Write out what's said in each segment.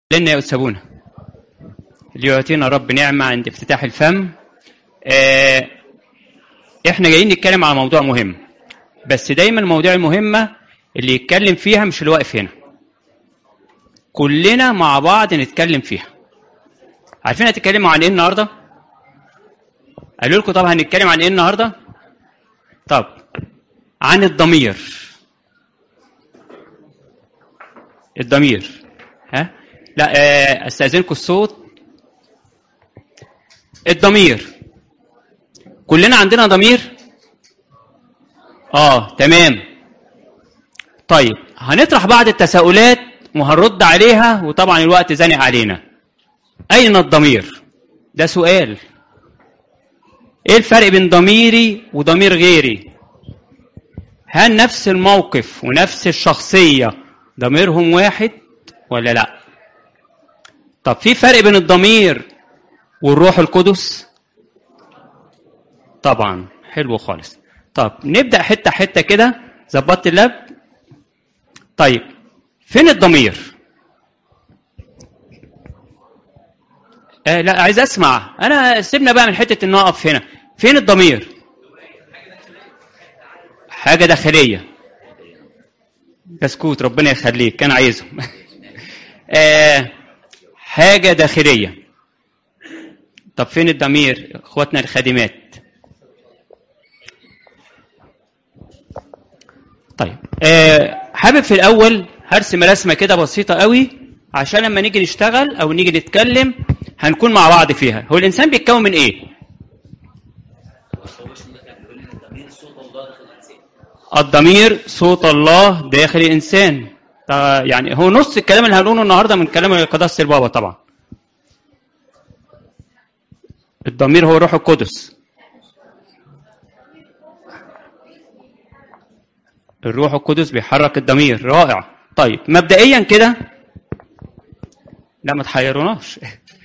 لنا يؤسبون ليعطينا رب نعمة عند افتتاح الفم آه، احنا جايين نتكلم على موضوع مهم بس دايما المواضيع المهمة اللي يتكلم فيها مش اللي واقف هنا كلنا مع بعض نتكلم فيها عارفين هتتكلموا عن ايه النهارده قالوا لكم طب هنتكلم عن ايه النهارده طب عن الضمير الضمير ها لا آه، استاذنكم الصوت الضمير كلنا عندنا ضمير اه تمام طيب هنطرح بعض التساؤلات وهنرد عليها وطبعا الوقت زانق علينا اين الضمير ده سؤال ايه الفرق بين ضميري وضمير غيري هل نفس الموقف ونفس الشخصيه ضميرهم واحد ولا لا طب في فرق بين الضمير والروح القدس طبعا حلو خالص طب نبدا حته حته كده ظبطت اللاب طيب فين الضمير آه لا عايز اسمع انا سيبنا بقى من حته ان اقف هنا فين الضمير حاجه داخليه كسكوت ربنا يخليك كان عايزهم آه حاجه داخليه طب فين الضمير اخواتنا الخادمات طيب آه حابب في الاول هرسم رسمه كده بسيطه قوي عشان لما نيجي نشتغل او نيجي نتكلم هنكون مع بعض فيها هو الانسان بيتكون من ايه الضمير صوت الله داخل الانسان ده يعني هو نص الكلام اللي هنقوله النهارده من كلام قداسه البابا طبعا الضمير هو روح القدس الروح القدس بيحرك الضمير رائع طيب مبدئيا كده لا ما تحيروناش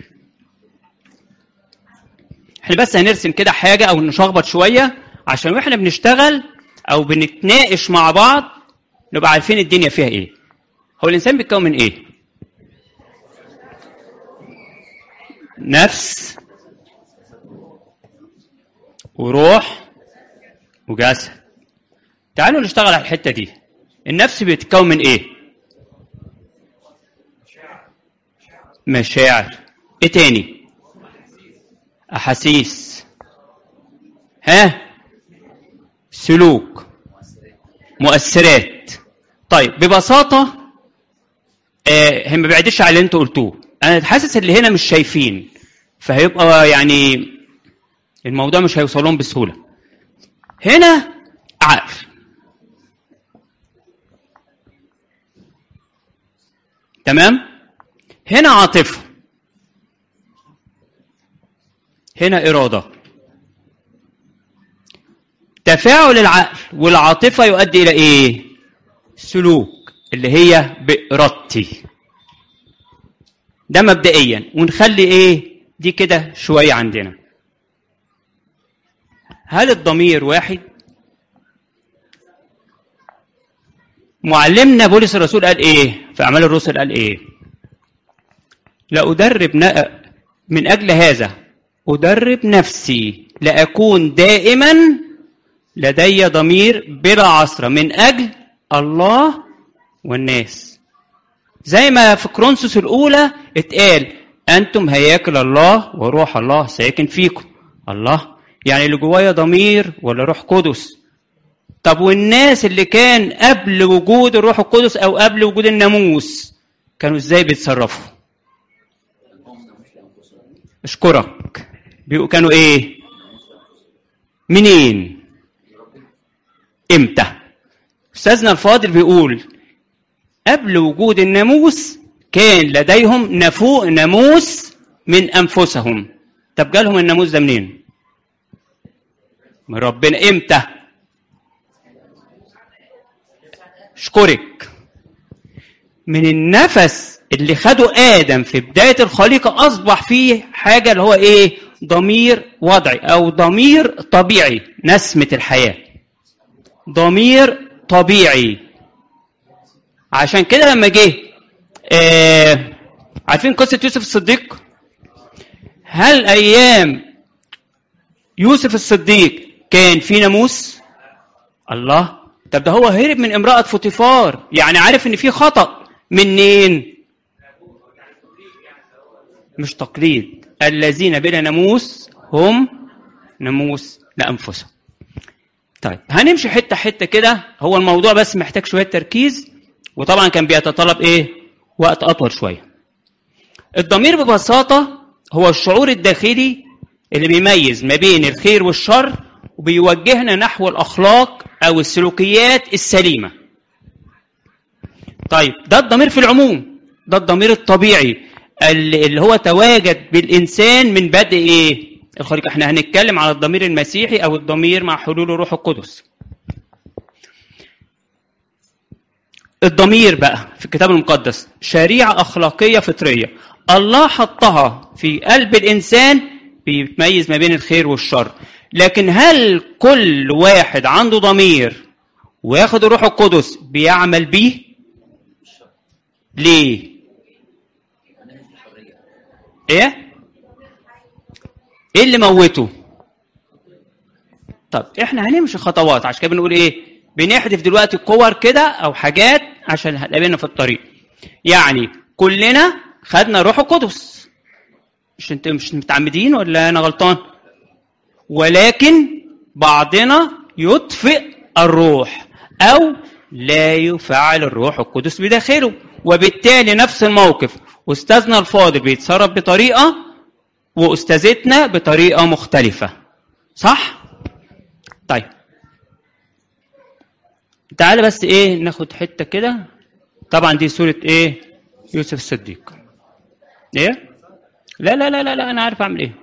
احنا بس هنرسم كده حاجة او نشخبط شوية عشان واحنا بنشتغل او بنتناقش مع بعض نبقى عارفين الدنيا فيها ايه هو الانسان بيتكون من ايه نفس وروح وجسد تعالوا نشتغل على الحته دي النفس بيتكون من ايه مشاعر ايه تاني احاسيس ها سلوك مؤثرات طيب ببساطه آه هم ما بعدش على اللي انتوا قلتوه انا حاسس اللي هنا مش شايفين فهيبقى يعني الموضوع مش هيوصلهم بسهوله هنا عقل تمام هنا عاطفه هنا اراده تفاعل العقل والعاطفه يؤدي الى ايه سلوك اللي هي بارادتي ده مبدئيا ونخلي ايه دي كده شويه عندنا هل الضمير واحد معلمنا بولس الرسول قال ايه في اعمال الرسل قال ايه لأدرب من اجل هذا ادرب نفسي لاكون دائما لدي ضمير بلا عصرة من اجل الله والناس زي ما في كرونسوس الاولى اتقال انتم هياكل الله وروح الله ساكن فيكم الله يعني اللي جوايا ضمير ولا روح قدس طب والناس اللي كان قبل وجود الروح القدس او قبل وجود الناموس كانوا ازاي بيتصرفوا اشكرك بيقوا كانوا ايه منين امتى استاذنا الفاضل بيقول قبل وجود الناموس كان لديهم نفوق ناموس من انفسهم طب جالهم الناموس ده منين من ربنا امتى اشكرك من النفس اللي خده ادم في بدايه الخليقه اصبح فيه حاجه اللي هو ايه ضمير وضعي او ضمير طبيعي نسمه الحياه ضمير طبيعي عشان كده لما جه آه عارفين قصة يوسف الصديق هل أيام يوسف الصديق كان في ناموس الله طب ده هو هرب من امرأة فوتيفار يعني عارف ان في خطأ منين مش تقليد الذين بلا ناموس هم ناموس لأنفسهم طيب هنمشي حتة حتة كده هو الموضوع بس محتاج شوية تركيز وطبعا كان بيتطلب ايه وقت أطول شوية الضمير ببساطة هو الشعور الداخلي اللي بيميز ما بين الخير والشر وبيوجهنا نحو الأخلاق أو السلوكيات السليمة طيب ده الضمير في العموم ده الضمير الطبيعي اللي هو تواجد بالإنسان من بدء إيه الخليقة احنا هنتكلم على الضمير المسيحي أو الضمير مع حلول الروح القدس الضمير بقى في الكتاب المقدس شريعة أخلاقية فطرية الله حطها في قلب الإنسان بيتميز ما بين الخير والشر لكن هل كل واحد عنده ضمير وياخد الروح القدس بيعمل بيه ليه ايه ايه اللي موته طب احنا هنمشي خطوات عشان كده بنقول ايه بنحذف دلوقتي كور كده او حاجات عشان هتقابلنا في الطريق يعني كلنا خدنا روح القدس مش انت مش متعمدين ولا انا غلطان ولكن بعضنا يطفئ الروح او لا يفعل الروح القدس بداخله وبالتالي نفس الموقف استاذنا الفاضل بيتصرف بطريقه واستاذتنا بطريقه مختلفه صح طيب تعالى بس ايه ناخد حته كده طبعا دي سوره ايه يوسف الصديق ايه لا لا لا لا, لا انا عارف اعمل ايه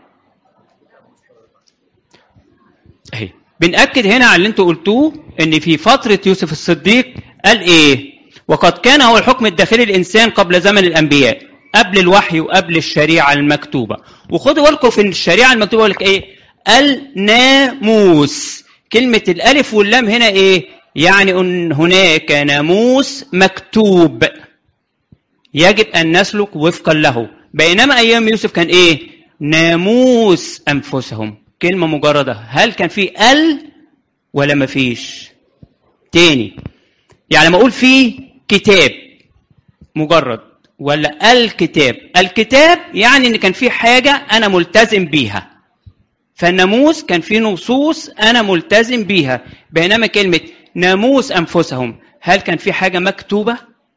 اهي بنأكد هنا على اللي انتوا قلتوه ان في فترة يوسف الصديق قال ايه وقد كان هو الحكم الداخلي الانسان قبل زمن الانبياء قبل الوحي وقبل الشريعة المكتوبة وخدوا بالكم في الشريعة المكتوبة يقول لك ايه الناموس كلمة الالف واللام هنا ايه يعني ان هناك ناموس مكتوب يجب ان نسلك وفقا له بينما ايام يوسف كان ايه ناموس انفسهم كلمه مجرده هل كان في ال ولا ما فيش تاني يعني لما اقول في كتاب مجرد ولا الكتاب الكتاب يعني ان كان في حاجه انا ملتزم بيها فالناموس كان في نصوص انا ملتزم بيها بينما كلمه ناموس انفسهم هل كان في حاجه مكتوبه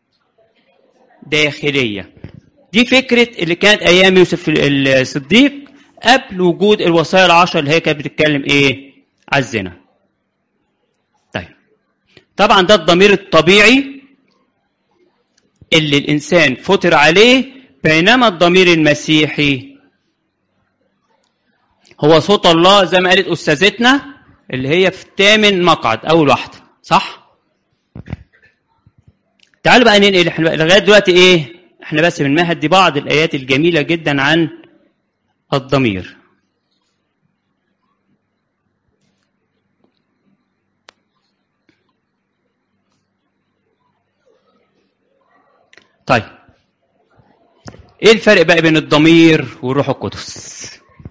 داخليه دي فكره اللي كانت ايام يوسف الصديق قبل وجود الوصايا العشر اللي هي كانت بتتكلم ايه على الزنا طيب طبعا ده الضمير الطبيعي اللي الانسان فطر عليه بينما الضمير المسيحي هو صوت الله زي ما قالت استاذتنا اللي هي في الثامن مقعد اول واحده صح تعالوا بقى ننقل احنا لغايه دلوقتي ايه احنا بس بنمهد دي بعض الايات الجميله جدا عن الضمير طيب ايه الفرق بقى بين الضمير والروح القدس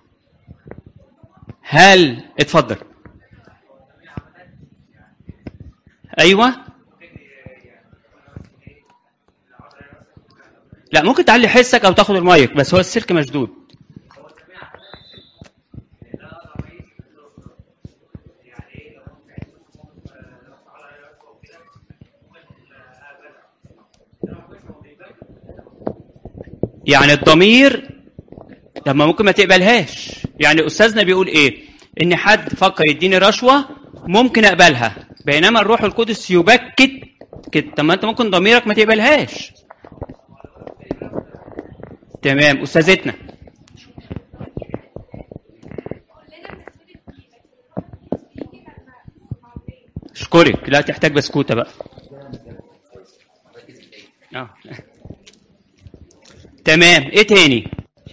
هل اتفضل ايوه لا ممكن تعلي حسك او تاخد المايك بس هو السلك مشدود يعني الضمير لما ممكن ما تقبلهاش يعني استاذنا بيقول ايه ان حد فكر يديني رشوه ممكن اقبلها بينما الروح القدس يبكت كده طب ما انت ممكن ضميرك ما تقبلهاش تمام استاذتنا اشكرك لا تحتاج بسكوته بقى اه تمام ايه تاني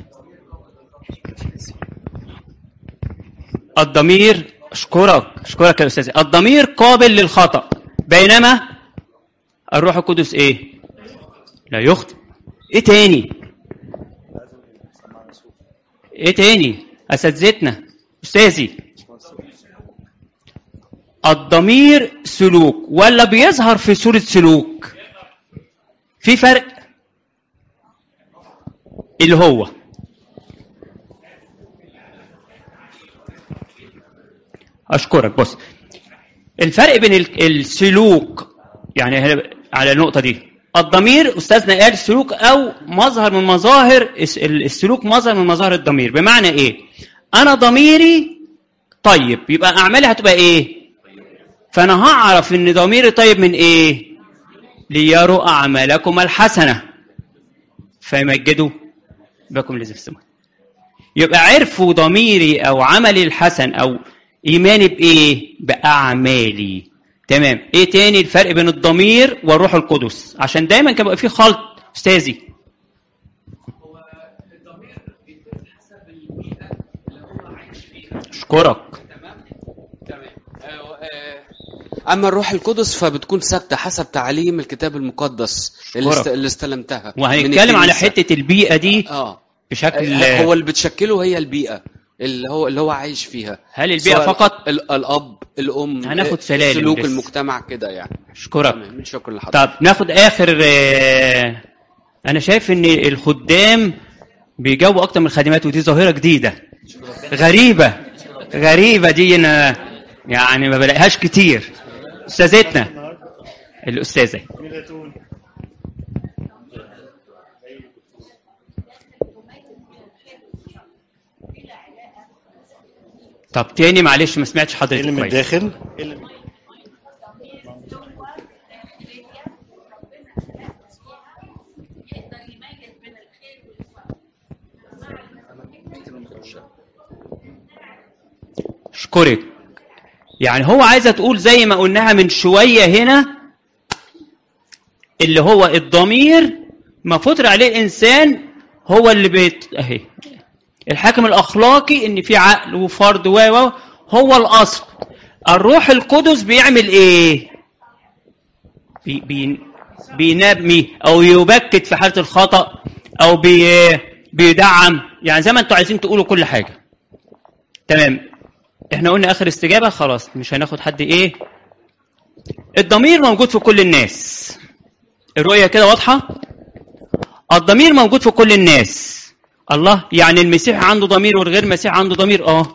الضمير اشكرك اشكرك يا استاذ الضمير قابل للخطا بينما الروح القدس ايه لا يخطئ ايه تاني ايه تاني اساتذتنا استاذي الضمير سلوك ولا بيظهر في صورة سلوك في فرق اللي هو اشكرك بص الفرق بين ال- السلوك يعني هنا على النقطه دي الضمير استاذنا قال سلوك او مظهر من مظاهر الس- ال- السلوك مظهر من مظاهر الضمير بمعنى ايه انا ضميري طيب يبقى اعمالي هتبقى ايه فانا هعرف ان ضميري طيب من ايه ليروا اعمالكم الحسنه فيمجدوا بكم الذي في السماء يبقى عرفوا ضميري او عملي الحسن او ايماني بايه باعمالي تمام ايه تاني الفرق بين الضمير والروح القدس عشان دايما كان بيبقى في خلط استاذي هو الضمير بيتم حسب البيئه اللي هو عايش فيها اشكرك تمام تمام آه، آه، اما الروح القدس فبتكون ثابته حسب تعليم الكتاب المقدس اللي, است... أشكرك. اللي استلمتها من وهنتكلم على الكنيسة. حته البيئه دي اه بشكل آه، هو اللي بتشكله هي البيئه اللي هو اللي هو عايش فيها هل البيئه سواء فقط ال- الاب الام هناخد آه، سلالم سلوك لسه. المجتمع كده يعني اشكرك تمام من شكر لحضرتك طب ناخد اخر آه، انا شايف ان الخدام بيجاوبوا اكتر من الخادمات ودي ظاهره جديده غريبه غريبه دي انا يعني ما بلاقيهاش كتير استاذتنا الاستاذه طب تاني معلش ما سمعتش ايه حضرتك اللي من كويس الداخل إيه اللي- اشكرك يعني هو عايزه تقول زي ما قلناها من شويه هنا اللي هو الضمير ما فطر عليه الانسان هو اللي بيت اهي الحاكم الاخلاقي ان في عقل وفرد و و هو الاصل الروح القدس بيعمل ايه بي بي بينمي او يبكت في حاله الخطا او بي بيدعم يعني زي ما انتوا عايزين تقولوا كل حاجه تمام احنا قلنا اخر استجابه خلاص مش هناخد حد ايه الضمير موجود في كل الناس الرؤيه كده واضحه الضمير موجود في كل الناس الله يعني المسيح عنده ضمير والغير مسيح عنده ضمير اه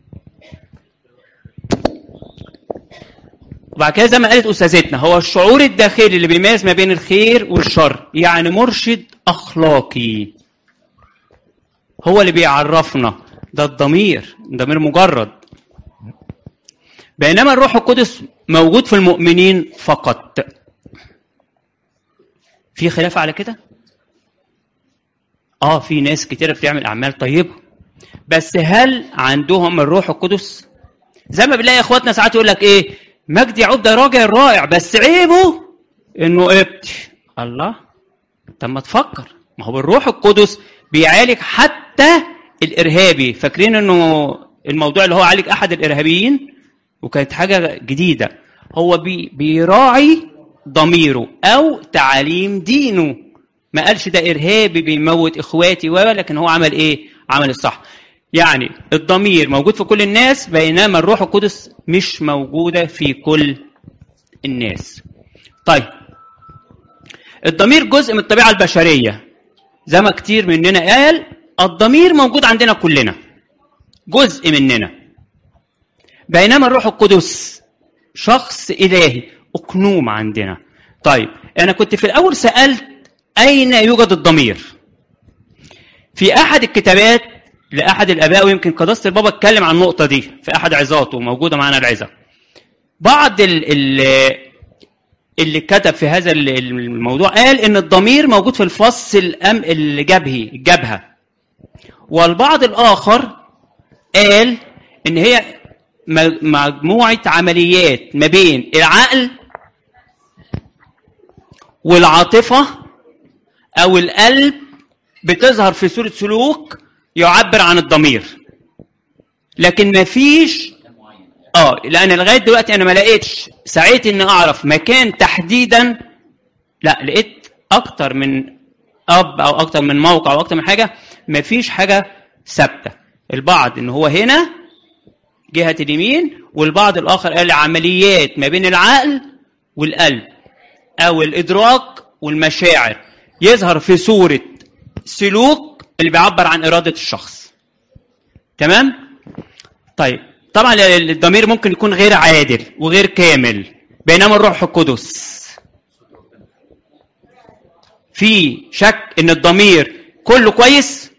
وبعد كده زي ما قالت استاذتنا هو الشعور الداخلي اللي بيميز ما بين الخير والشر يعني مرشد اخلاقي هو اللي بيعرفنا ده الضمير ضمير مجرد بينما الروح القدس موجود في المؤمنين فقط في خلاف على كده اه في ناس كتيره بتعمل اعمال طيبه بس هل عندهم الروح القدس زي ما بنلاقي اخواتنا ساعات يقول لك ايه مجدي يعود ده راجل رائع بس عيبه انه ابتي الله طب ما تفكر ما هو الروح القدس بيعالج حتى الارهابي فاكرين انه الموضوع اللي هو عالج احد الارهابيين وكانت حاجه جديده هو بي بيراعي ضميره او تعاليم دينه ما قالش ده ارهابي بيموت اخواتي و لكن هو عمل ايه عمل الصح يعني الضمير موجود في كل الناس بينما الروح القدس مش موجوده في كل الناس طيب الضمير جزء من الطبيعه البشريه زي ما كتير مننا قال الضمير موجود عندنا كلنا جزء مننا بينما الروح القدس شخص إلهي أقنوم عندنا طيب أنا كنت في الأول سألت أين يوجد الضمير في أحد الكتابات لأحد الآباء ويمكن قداسة البابا اتكلم عن النقطة دي في أحد عظاته موجودة معانا العظة بعض ال ال اللي كتب في هذا ال- الموضوع قال ان الضمير موجود في الفص الأم الجبهي الجبهه والبعض الاخر قال ان هي م- مجموعه عمليات ما بين العقل والعاطفه او القلب بتظهر في صوره سلوك يعبر عن الضمير لكن ما فيش اه لان لغايه دلوقتي انا ما لقيتش سعيت ان اعرف مكان تحديدا لا لقيت اكتر من اب او اكتر من موقع او اكتر من حاجه ما فيش حاجه ثابته البعض ان هو هنا جهه اليمين والبعض الاخر قال عمليات ما بين العقل والقلب او الادراك والمشاعر يظهر في صوره سلوك اللي بيعبر عن اراده الشخص تمام طيب طبعا الضمير ممكن يكون غير عادل وغير كامل بينما الروح القدس في شك ان الضمير كله كويس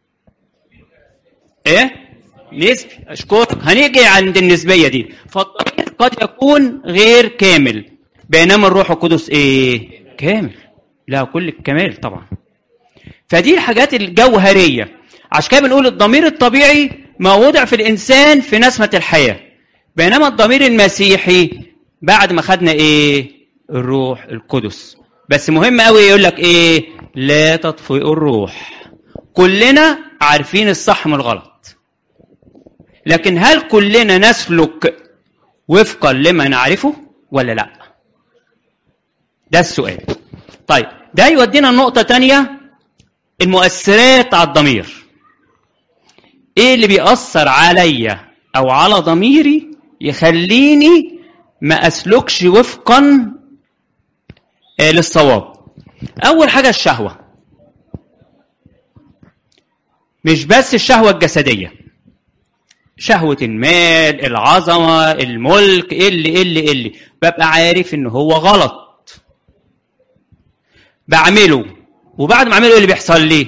ايه نسبي اشكرك هنيجي عند النسبيه دي فالضمير قد يكون غير كامل بينما الروح القدس ايه كامل لا كل الكمال طبعا فدي الحاجات الجوهريه عشان كده بنقول الضمير الطبيعي ما وضع في الانسان في نسمه الحياه بينما الضمير المسيحي بعد ما خدنا ايه الروح القدس بس مهم قوي يقول لك ايه لا تطفئوا الروح كلنا عارفين الصح من الغلط لكن هل كلنا نسلك وفقا لما نعرفه ولا لا ده السؤال طيب ده يودينا لنقطة تانية المؤثرات على الضمير ايه اللي بيأثر عليا او على ضميري يخليني ما اسلكش وفقا للصواب اول حاجة الشهوة مش بس الشهوة الجسدية شهوة المال العظمة الملك اللي اللي اللي ببقى عارف ان هو غلط بعمله وبعد ما اعمله ايه اللي بيحصل لي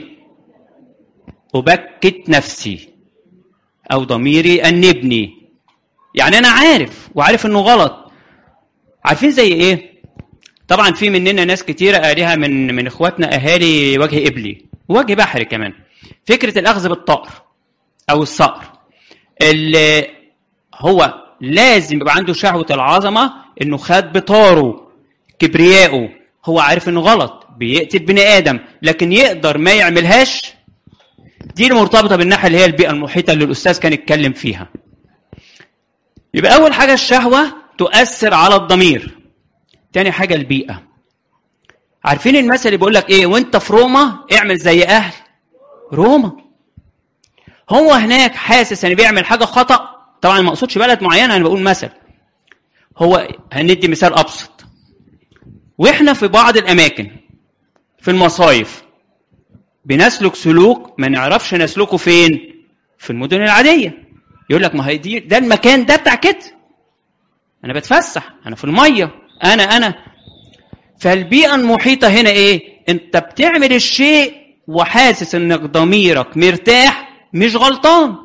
أبكت نفسي أو ضميري أنبني يعني أنا عارف وعارف إنه غلط عارفين زي إيه؟ طبعا في مننا ناس كتيرة قالها من من إخواتنا أهالي وجه إبلي وجه بحري كمان فكرة الأخذ بالطائر أو الصقر اللي هو لازم يبقى عنده شهوة العظمة إنه خد بطاره كبريائه هو عارف إنه غلط بيقتل بني آدم لكن يقدر ما يعملهاش دي المرتبطة بالناحية اللي هي البيئة المحيطة اللي الأستاذ كان يتكلم فيها يبقى أول حاجة الشهوة تؤثر على الضمير تاني حاجة البيئة عارفين المثل اللي بيقول لك إيه وأنت في روما اعمل زي أهل روما هو هناك حاسس ان بيعمل حاجه خطا طبعا ما اقصدش بلد معينه انا بقول مثل هو هندي مثال ابسط واحنا في بعض الاماكن في المصايف بنسلك سلوك ما نعرفش نسلكه فين في المدن العاديه يقول لك ما هي دي ده المكان ده بتاع كده انا بتفسح انا في الميه انا انا فالبيئه المحيطه هنا ايه انت بتعمل الشيء وحاسس انك ضميرك مرتاح مش غلطان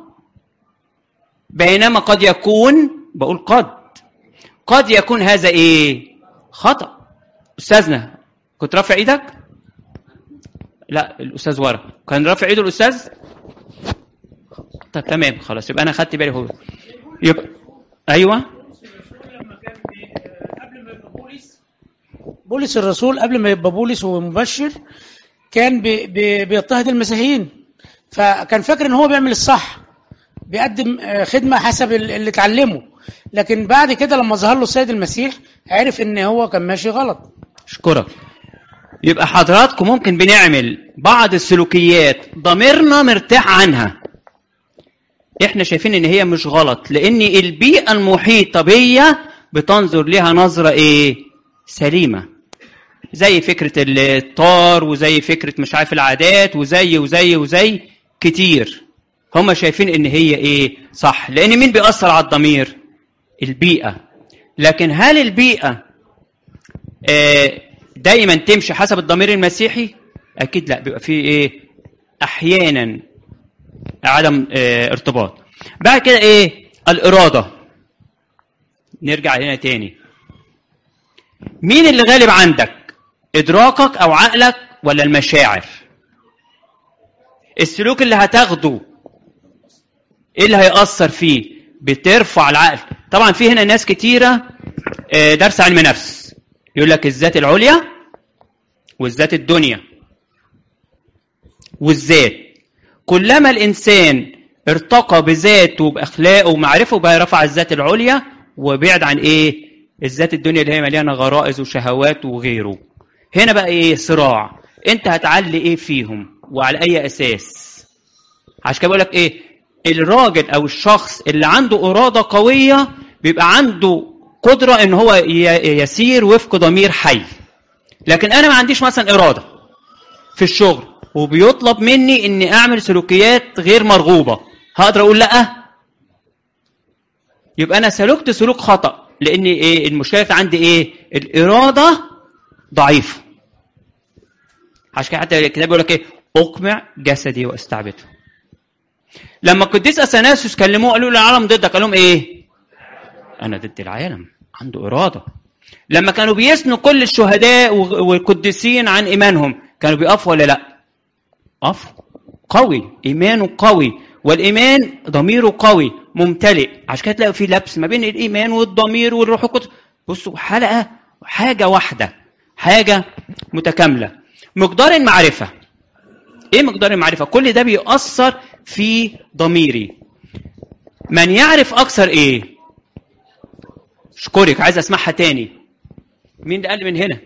بينما قد يكون بقول قد قد يكون هذا ايه خطا استاذنا كنت رافع ايدك لا الاستاذ ورا كان رافع ايده الاستاذ طب تمام خلاص يبقى انا خدت بالي هو يبقى ايوه بولس الرسول قبل ما يبقى بولس ومبشر كان بي بي بيضطهد المسيحيين فكان فاكر ان هو بيعمل الصح بيقدم خدمه حسب اللي اتعلمه لكن بعد كده لما ظهر له السيد المسيح عرف ان هو كان ماشي غلط اشكرك يبقى حضراتكم ممكن بنعمل بعض السلوكيات ضميرنا مرتاح عنها احنا شايفين ان هي مش غلط لان البيئه المحيطه بيا بتنظر لها نظره ايه سليمه زي فكره الطار وزي فكره مش عارف العادات وزي وزي وزي كتير هم شايفين ان هي ايه صح لان مين بيأثر على الضمير البيئه لكن هل البيئه آه دايما تمشي حسب الضمير المسيحي اكيد لا بيبقى فيه ايه احيانا عدم اه ارتباط بعد كده ايه الاراده نرجع هنا تاني مين اللي غالب عندك ادراكك او عقلك ولا المشاعر السلوك اللي هتاخده ايه اللي هيأثر فيه بترفع العقل طبعا في هنا ناس كتيرة اه درس علم نفس يقول لك الذات العليا والذات الدنيا والذات كلما الانسان ارتقى بذاته وباخلاقه ومعرفه بقى رفع الذات العليا وبعد عن ايه الذات الدنيا اللي هي مليانه غرائز وشهوات وغيره هنا بقى ايه صراع انت هتعلي ايه فيهم وعلى اي اساس عشان كده بقول لك ايه الراجل او الشخص اللي عنده اراده قويه بيبقى عنده قدره ان هو ي- يسير وفق ضمير حي لكن انا ما عنديش مثلا اراده في الشغل وبيطلب مني اني اعمل سلوكيات غير مرغوبه هقدر اقول لا يبقى انا سلكت سلوك خطا لان ايه المشكله عندي ايه الاراده ضعيفه عشان كده حتى الكتاب بيقول لك ايه اقمع جسدي واستعبده لما القديس اثناسيوس كلموه قالوا له العالم ضدك قال لهم ايه انا ضد العالم عنده اراده لما كانوا بيثنوا كل الشهداء والقديسين عن ايمانهم كانوا بيقفوا ولا لا قفوا قوي ايمانه قوي والايمان ضميره قوي ممتلئ عشان كده تلاقوا في لبس ما بين الايمان والضمير والروح القدس بصوا حلقه حاجه واحده حاجه متكامله مقدار المعرفه ايه مقدار المعرفه كل ده بيأثر في ضميري من يعرف اكثر ايه اشكرك عايز اسمعها تاني مين اللي قال من هنا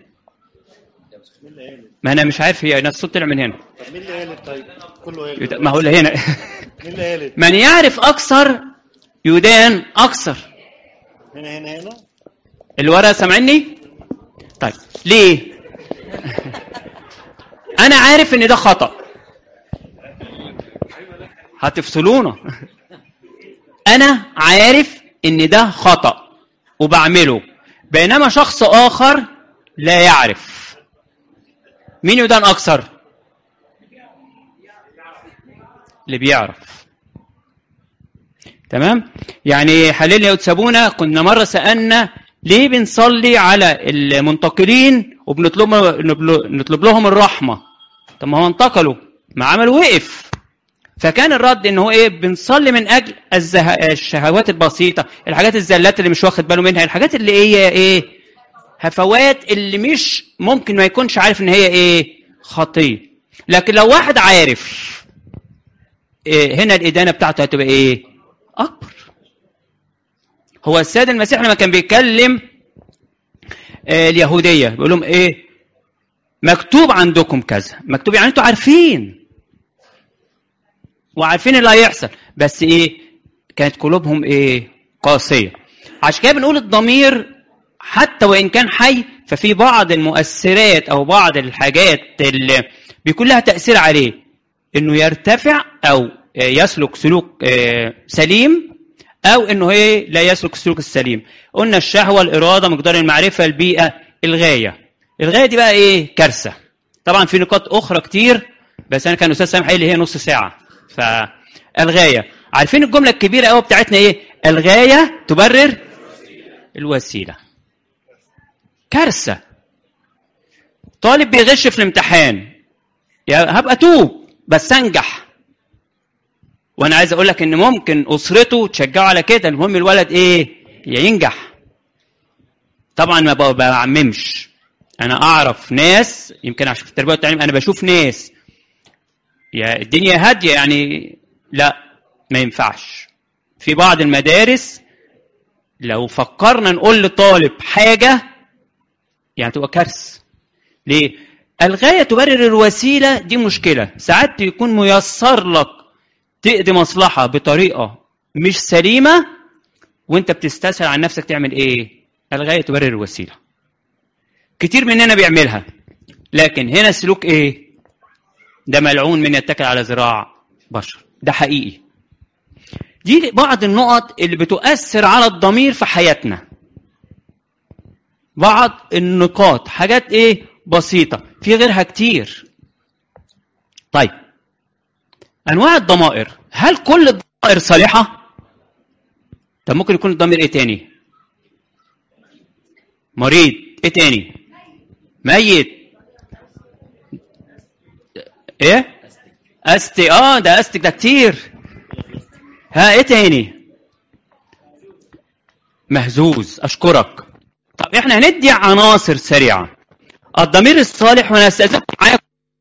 ما انا مش عارف هي انا الصوت طلع من هنا طب مين اللي قالت طيب؟ كله قال ما هو اللي هنا مين اللي قالت؟ من يعرف اكثر يدان اكثر هنا هنا هنا الورقه سامعني طيب ليه انا عارف ان ده خطا هتفصلونا انا عارف ان ده خطا وبعمله بينما شخص اخر لا يعرف مين يدان اكثر اللي بيعرف تمام يعني حللنا وتسابونا كنا مرة سألنا ليه بنصلي على المنتقلين وبنطلب نطلب لهم الرحمة طب ما هو انتقلوا ما عملوا وقف فكان الرد ان هو ايه بنصلي من اجل الزه... الشهوات البسيطه الحاجات الزلات اللي مش واخد باله منها الحاجات اللي هي ايه هفوات اللي مش ممكن ما يكونش عارف ان هي ايه خطيه لكن لو واحد عارف إيه هنا الادانه بتاعته هتبقى ايه اكبر هو السيد المسيح لما كان بيتكلم آه اليهوديه بيقول لهم ايه مكتوب عندكم كذا مكتوب يعني انتوا عارفين وعارفين اللي هيحصل بس ايه كانت قلوبهم ايه قاسيه عشان كده بنقول الضمير حتى وان كان حي ففي بعض المؤثرات او بعض الحاجات اللي بيكون لها تاثير عليه انه يرتفع او يسلك سلوك سليم او انه ايه لا يسلك السلوك السليم قلنا الشهوه الاراده مقدار المعرفه البيئه الغايه الغايه دي بقى ايه كارثه طبعا في نقاط اخرى كتير بس انا كان استاذ سامح قال لي هي نص ساعه فالغايه عارفين الجمله الكبيره قوي بتاعتنا ايه الغايه تبرر الوسيله كارثه طالب بيغش في الامتحان يا هبقى توب بس انجح وانا عايز اقول لك ان ممكن اسرته تشجعه على كده المهم الولد ايه ينجح طبعا ما بعممش انا اعرف ناس يمكن عشان في التربيه والتعليم انا بشوف ناس يا الدنيا هاديه يعني لا ما ينفعش في بعض المدارس لو فكرنا نقول لطالب حاجه يعني تبقى كارثه ليه الغايه تبرر الوسيله دي مشكله ساعات يكون ميسر لك تقضي مصلحه بطريقه مش سليمه وانت بتستسهل عن نفسك تعمل ايه الغايه تبرر الوسيله كتير مننا بيعملها لكن هنا السلوك ايه ده ملعون من يتكل على ذراع بشر ده حقيقي دي بعض النقط اللي بتؤثر على الضمير في حياتنا بعض النقاط حاجات ايه بسيطة في غيرها كتير طيب انواع الضمائر هل كل الضمائر صالحة طب ممكن يكون الضمير ايه تاني مريض ايه تاني ميت ايه استي اه ده استك ده كتير ها ايه تاني مهزوز اشكرك طب احنا هندي عناصر سريعه الضمير الصالح وانا استاذنكم معايا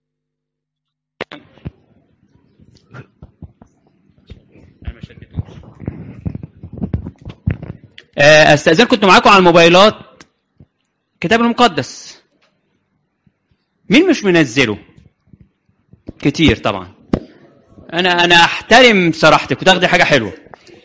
استاذنكم كنتوا معاكم على الموبايلات الكتاب المقدس مين مش منزله كتير طبعا انا انا احترم صراحتك وتاخدي حاجه حلوه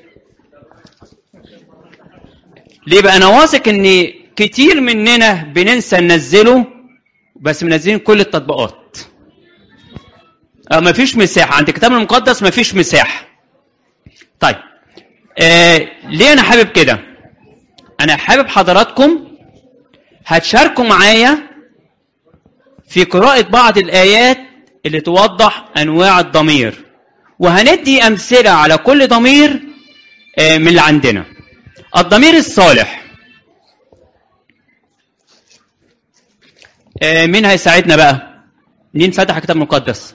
ليه بقى انا واثق ان كتير مننا بننسى ننزله بس منزلين كل التطبيقات آه مفيش مساحه عند الكتاب المقدس مفيش مساحه طيب آه ليه انا حابب كده انا حابب حضراتكم هتشاركوا معايا في قراءة بعض الآيات اللي توضح أنواع الضمير وهندي أمثلة على كل ضمير آه، من اللي عندنا الضمير الصالح آه، مين هيساعدنا بقى مين فتح الكتاب المقدس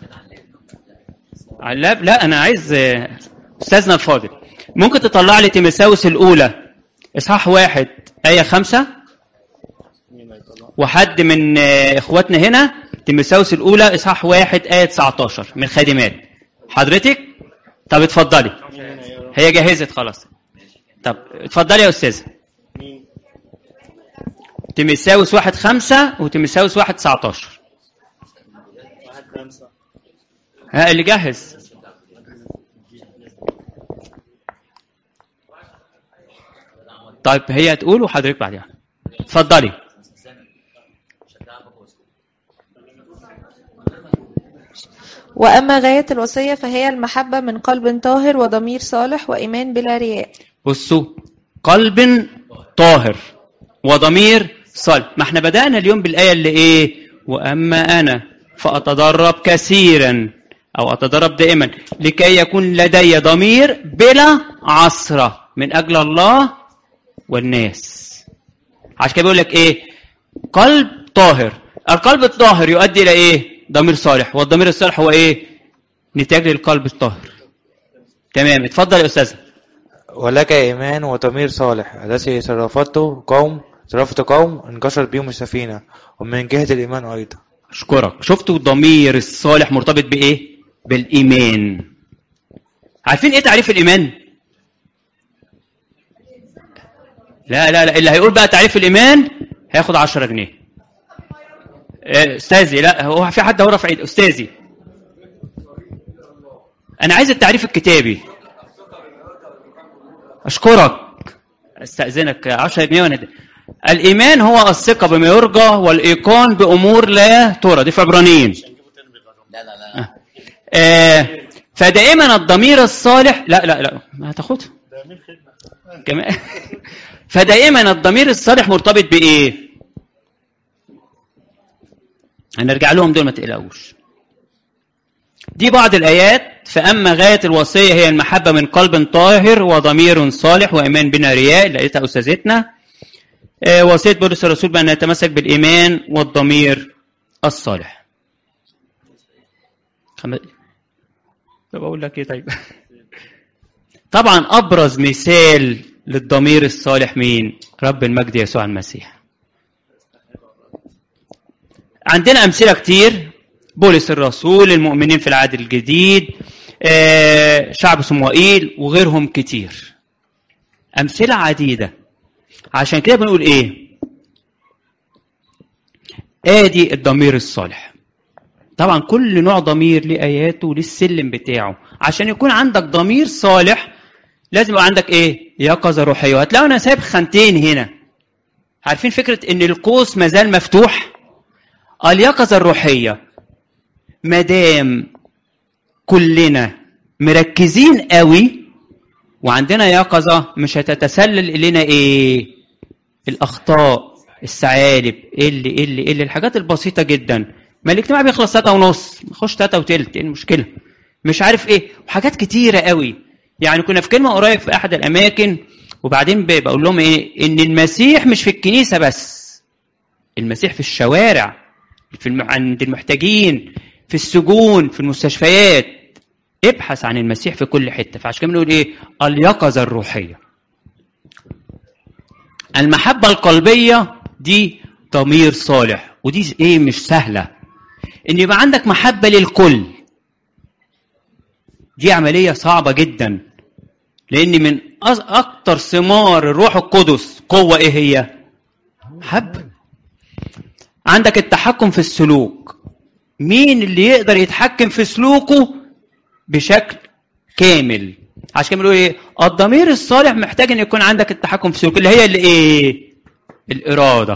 علاب لا أنا عايز آه، أستاذنا الفاضل ممكن تطلع لي تيمساوس الأولى إصحاح واحد آية خمسة وحد من آه، اخواتنا هنا تيموثاوس الاولى اصحاح واحد ايه 19 من خادمات حضرتك طب اتفضلي هي جهزت خلاص طب اتفضلي يا استاذه مين؟ تيموثاوس واحد خمسة وتيموثاوس واحد 19 واحد خمسة ها اللي جهز طيب هي تقول وحضرتك بعدها اتفضلي وأما غاية الوصية فهي المحبة من قلب طاهر وضمير صالح وإيمان بلا رياء بصوا قلب طاهر وضمير صالح ما احنا بدأنا اليوم بالآية اللي ايه وأما أنا فأتدرب كثيرا أو أتدرب دائما لكي يكون لدي ضمير بلا عصرة من أجل الله والناس عشان كده بيقول لك ايه قلب طاهر القلب الطاهر يؤدي إلى ايه ضمير صالح والضمير الصالح هو ايه نتاج للقلب الطاهر تمام اتفضل يا أستاذ ولك إيمان وضمير صالح الذي صرفته قوم صرفت قوم انكسرت بهم السفينة ومن جهة الإيمان أيضا اشكرك شفتوا الضمير الصالح مرتبط بايه بالايمان عارفين ايه تعريف الايمان لا لا لا اللي هيقول بقى تعريف الايمان هياخد 10 جنيه إيه، استاذي لا هو في حد هو رافع ايده استاذي انا عايز التعريف الكتابي اشكرك استاذنك 10 جنيه وانا الايمان هو الثقه بما يرجى والايقان بامور لا ترى دي في عبرانيين لا لا لا آه فدائما الضمير الصالح لا لا لا ما هتاخدها كمان فدائما الضمير الصالح مرتبط بايه هنرجع لهم دول ما تقلقوش دي بعض الآيات فأما غاية الوصية هي المحبة من قلب طاهر وضمير صالح وإيمان بنا رياء لقيتها أستاذتنا آه، وصية بولس الرسول بأن نتمسك بالإيمان والضمير الصالح خم... طب أقول لك إيه طيب طبعا أبرز مثال للضمير الصالح مين رب المجد يسوع المسيح عندنا أمثلة كتير بولس الرسول المؤمنين في العهد الجديد آه، شعب صموئيل وغيرهم كتير أمثلة عديدة عشان كده بنقول إيه آدي الضمير الصالح طبعا كل نوع ضمير ليه آياته وليه السلم بتاعه عشان يكون عندك ضمير صالح لازم يبقى عندك إيه يقظة روحية وهتلاقوا أنا سايب خانتين هنا عارفين فكرة إن القوس مازال مفتوح اليقظة الروحية مدام كلنا مركزين قوي وعندنا يقظة مش هتتسلل إلينا إيه الأخطاء الثعالب اللي اللي اللي الحاجات البسيطة جدا ما الاجتماع بيخلص تلاتة ونص نخش تلاتة وتلت ايه المشكلة مش عارف ايه وحاجات كتيرة قوي يعني كنا في كلمة قريب في أحد الأماكن وبعدين ب- بقول لهم ايه إن المسيح مش في الكنيسة بس المسيح في الشوارع في الم... عند المحتاجين في السجون في المستشفيات ابحث عن المسيح في كل حته فعشان كده بنقول ايه اليقظه الروحيه المحبه القلبيه دي ضمير صالح ودي ايه مش سهله ان يبقى عندك محبه للكل دي عمليه صعبه جدا لان من أز- اكتر ثمار الروح القدس قوه ايه هي محبه عندك التحكم في السلوك مين اللي يقدر يتحكم في سلوكه بشكل كامل عشان كده بنقول ايه الضمير الصالح محتاج ان يكون عندك التحكم في السلوك اللي هي اللي ايه الاراده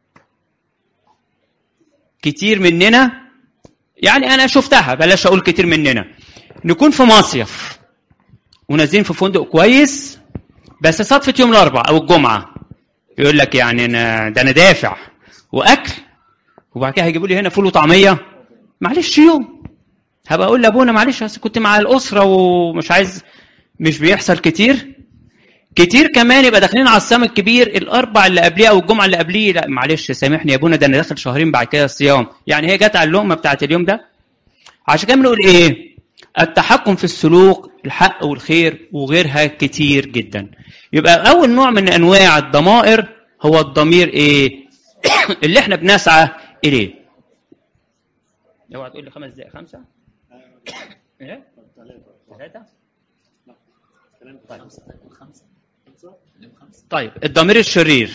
كتير مننا يعني انا شفتها بلاش اقول كتير مننا نكون في مصيف ونازلين في فندق كويس بس صدفه يوم الاربعاء او الجمعه يقول لك يعني انا ده انا دافع واكل وبعد كده هيجيبوا لي هنا فول وطعميه معلش يوم هبقى اقول لابونا معلش بس كنت مع الاسره ومش عايز مش بيحصل كتير كتير كمان يبقى داخلين على الصيام الكبير الاربع اللي قبليه او الجمعه اللي قبليه لا معلش سامحني يا ابونا ده انا داخل شهرين بعد كده الصيام يعني هي جت على اللقمه بتاعت اليوم ده عشان كده بنقول ايه التحكم في السلوك الحق والخير وغيرها كتير جدا يبقى اول نوع من انواع الضمائر هو الضمير ايه اللي احنا بنسعى اليه اوعى تقول لي خمس دقائق خمسه ايه ثلاثه طيب الضمير الشرير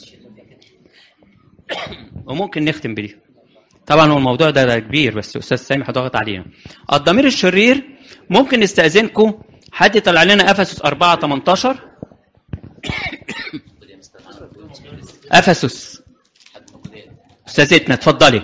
وممكن نختم بدي طبعا هو الموضوع ده, ده كبير بس استاذ سامي هضغط علينا الضمير الشرير ممكن نستاذنكم حد يطلع لنا افسس 4 18 افسس استاذتنا اتفضلي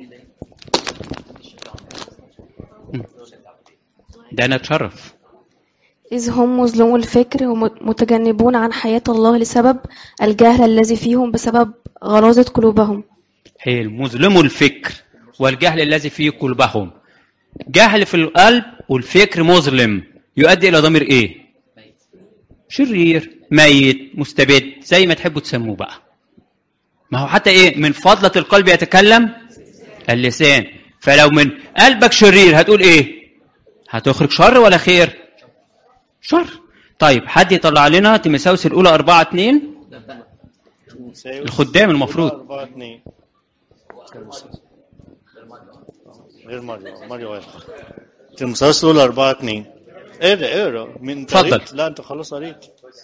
ده انا اتشرف إذ هم مظلمو الفكر ومتجنبون عن حياة الله لسبب الجهل الذي فيهم بسبب غلاظة قلوبهم حلو مظلم الفكر والجهل الذي في قلوبهم جهل في القلب والفكر مظلم يؤدي الى ضمير ايه شرير ميت مستبد زي ما تحبوا تسموه بقى ما هو حتى ايه من فضلة القلب يتكلم اللسان فلو من قلبك شرير هتقول ايه هتخرج شر ولا خير شر طيب حد يطلع لنا تيموثاوس الاولى 4 2 الخدام المفروض 4 2 غير مرة مرة واحدة تيموثاوس الأولى 4 2 اقرا اقرا من اتفضل. قريت؟ لا انت خلاص قريت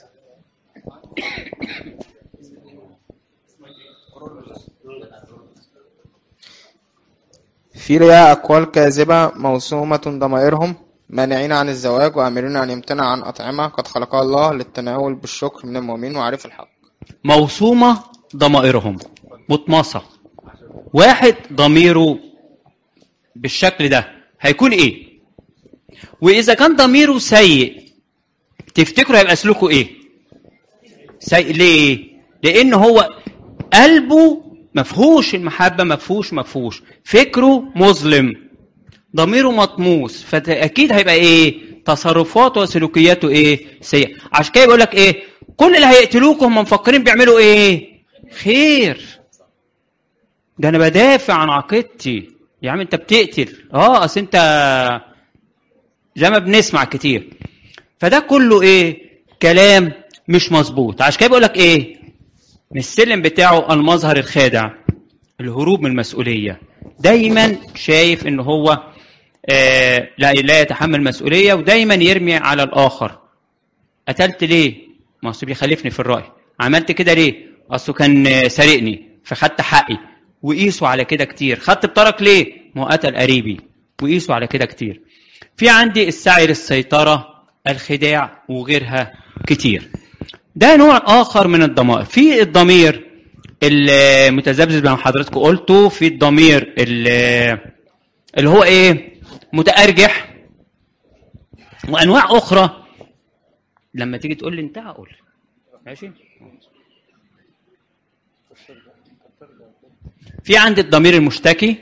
في رياء أقوال كاذبة موسومة ضمائرهم مانعين عن الزواج وآمرين أن يمتنع عن أطعمة قد خلقها الله للتناول بالشكر من المؤمنين وعارف الحق موسومة ضمائرهم مطمسة واحد ضميره بالشكل ده هيكون ايه واذا كان ضميره سيء تفتكروا هيبقى سلوكه ايه سيء ليه لان هو قلبه مفهوش المحبة مفهوش مفهوش فكره مظلم ضميره مطموس فاكيد هيبقى ايه تصرفاته وسلوكياته ايه سيئة عشان كده بيقول لك ايه كل اللي هيقتلوكم هم مفكرين بيعملوا ايه خير ده انا بدافع عن عقيدتي يا عم انت بتقتل اه اصل انت زي ما بنسمع كتير فده كله ايه كلام مش مظبوط عشان كده بيقول لك ايه من السلم بتاعه المظهر الخادع الهروب من المسؤوليه دايما شايف ان هو آه لا لا يتحمل مسؤوليه ودايما يرمي على الاخر قتلت ليه ما اصل بيخالفني في الراي عملت كده ليه اصله كان آه، سارقني فخدت حقي وقيسوا على كده كتير خدت بطرك ليه ما هو قتل قريبي وقيسوا على كده كتير في عندي السعي للسيطره الخداع وغيرها كتير ده نوع اخر من الضمائر في الضمير المتذبذب زي ما حضرتك قلته في الضمير ال- اللي هو ايه متارجح وانواع اخرى لما تيجي تقول لي انت اقول ماشي في عندي الضمير المشتكي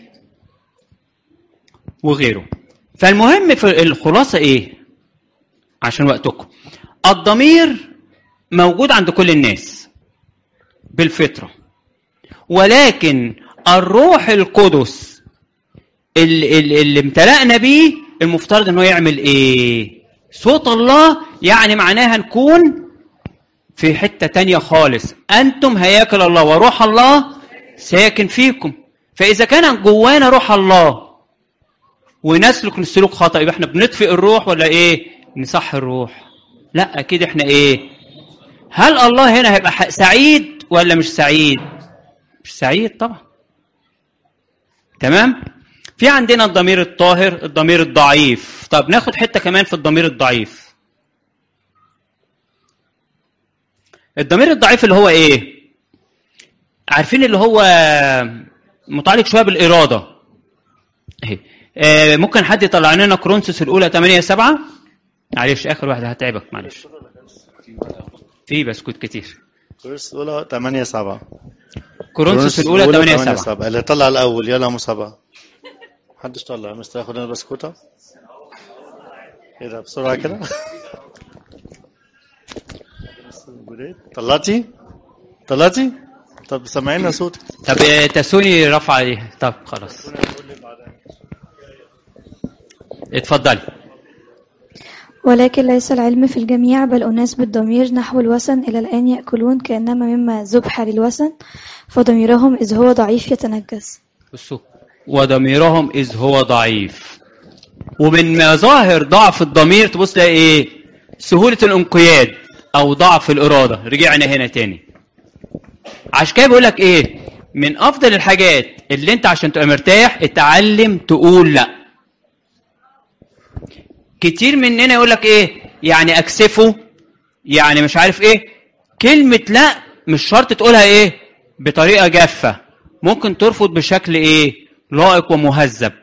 وغيره فالمهم في الخلاصه ايه عشان وقتكم الضمير موجود عند كل الناس بالفطره ولكن الروح القدس اللي, اللي, اللي امتلأنا بيه المفترض انه يعمل ايه صوت الله يعني معناها نكون في حتة تانية خالص أنتم هياكل الله وروح الله ساكن فيكم فإذا كان جوانا روح الله ونسلك السلوك خطأ يبقى احنا بنطفئ الروح ولا ايه نصح الروح لا اكيد احنا ايه هل الله هنا هيبقى ح- سعيد ولا مش سعيد مش سعيد طبعا تمام في عندنا الضمير الطاهر الضمير الضعيف طب ناخد حته كمان في الضمير الضعيف الضمير الضعيف اللي هو ايه عارفين اللي هو متعلق شويه بالاراده اهي آه، ممكن حد يطلع لنا كرونسوس الاولى 8 7 معلش اخر واحده هتعبك معلش في بسكوت كتير كورس الاولى 8 7 كورنثوس الاولى 8 7 7 اللي طلع الاول يلا مسابقه محدش طلع مستر ياخد لنا بسكوته ايه ده بسرعه كده طلعتي طلعتي طب سامعينا صوتك طب آه، تسوني رفع عليها طب خلاص اتفضلي ولكن ليس العلم في الجميع بل أناس بالضمير نحو الوثن إلى الآن يأكلون كأنما مما ذبح للوثن فضميرهم إذ هو ضعيف يتنجس بصوا وضميرهم إذ هو ضعيف ومن مظاهر ضعف الضمير تبص تلاقي إيه سهولة الانقياد أو ضعف الإرادة رجعنا هنا تاني عشان كده بيقول لك إيه من أفضل الحاجات اللي أنت عشان تبقى مرتاح اتعلم تقول لأ كتير مننا يقول لك إيه يعني أكسفه يعني مش عارف إيه كلمة لأ مش شرط تقولها إيه بطريقة جافة ممكن ترفض بشكل إيه لائق ومهذب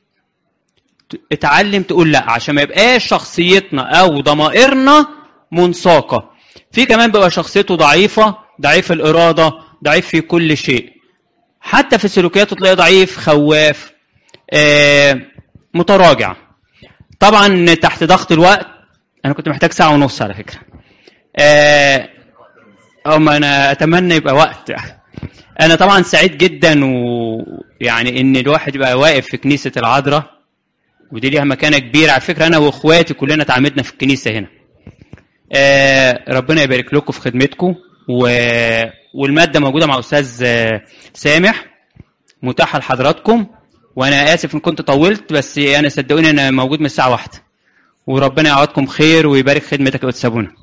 اتعلم تقول لا عشان ما يبقاش شخصيتنا او ضمائرنا منساقه في كمان بيبقى شخصيته ضعيفه ضعيف الاراده ضعيف في كل شيء حتى في سلوكياته تلاقيه ضعيف خواف آه، متراجع طبعا تحت ضغط الوقت انا كنت محتاج ساعه ونص على فكره آه، أما انا اتمنى يبقى وقت انا طبعا سعيد جدا ويعني ان الواحد يبقى واقف في كنيسه العذراء ودي ليها مكانه كبيره على فكره انا واخواتي كلنا اتعمدنا في الكنيسه هنا آه ربنا يبارك لكم في خدمتكم و... والماده موجوده مع استاذ آه، سامح متاحه لحضراتكم وانا اسف ان كنت طولت بس انا صدقوني انا موجود من الساعه واحدة وربنا يعوضكم خير ويبارك خدمتك وتسابونا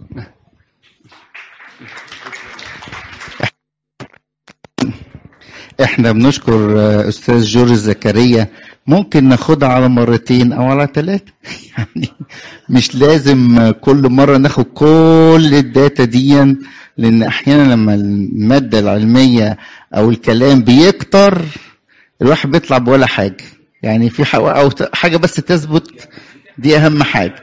احنا بنشكر آه، استاذ جورج زكريا ممكن ناخدها على مرتين او على ثلاثة يعني مش لازم آه، كل مرة ناخد كل الداتا دي لان احيانا لما المادة العلمية او الكلام بيكتر الواحد بيطلع بولا حاجة يعني في ح- او ت- حاجة بس تثبت دي اهم حاجة